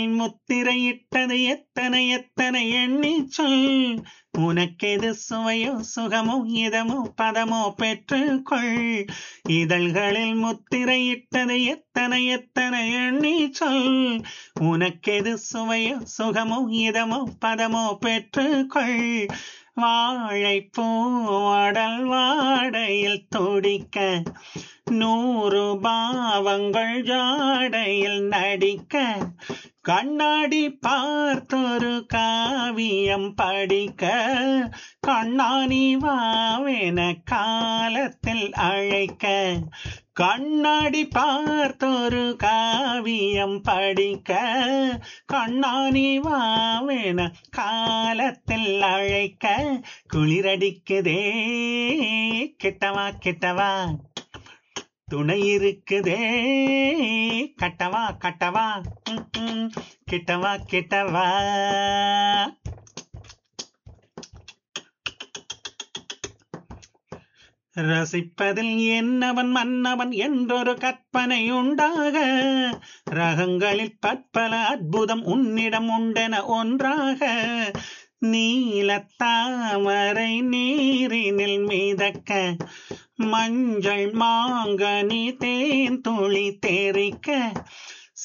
முத்திரையிட்டது எத்தனை எத்தனை எண்ணி சொல் உனக்கெது சுவையோ சுகமோ இதமோ பதமோ பெற்றுக்கொள் இதழ்களில் முத்திரையிட்டது எத்தனை எத்தனை எண்ணி சொல் உனக்கெது சுவையோ சுகமோ இதமோ பதமோ பெற்றுக்கொள் வாழைப்பூடல் வாடையில் துடிக்க நூறு பாவங்கள் ஜாடையில் நடிக்க கண்ணாடி பார்த்தொரு காவியம் படிக்க கண்ணாணி வாவென காலத்தில் அழைக்க கண்ணாடி பார்த்தொரு காவியம் படிக்க கண்ணாணி வாவென காலத்தில் அழைக்க குளிரடிக்குதே கிட்டவா கிட்டவா துணை இருக்குதே கட்டவா கட்டவா ம், ம், கிட்டவா கிட்டவா ரசிப்பதில் என்னவன் மன்னவன் என்றொரு கற்பனை உண்டாக ரகங்களில் பற்பல அற்புதம் உன்னிடம் உண்டென ஒன்றாக நீலத்தாமரை நீரினில் மிதக்க மஞ்சள் மாங்கனி தேன் துளி தேரிக்க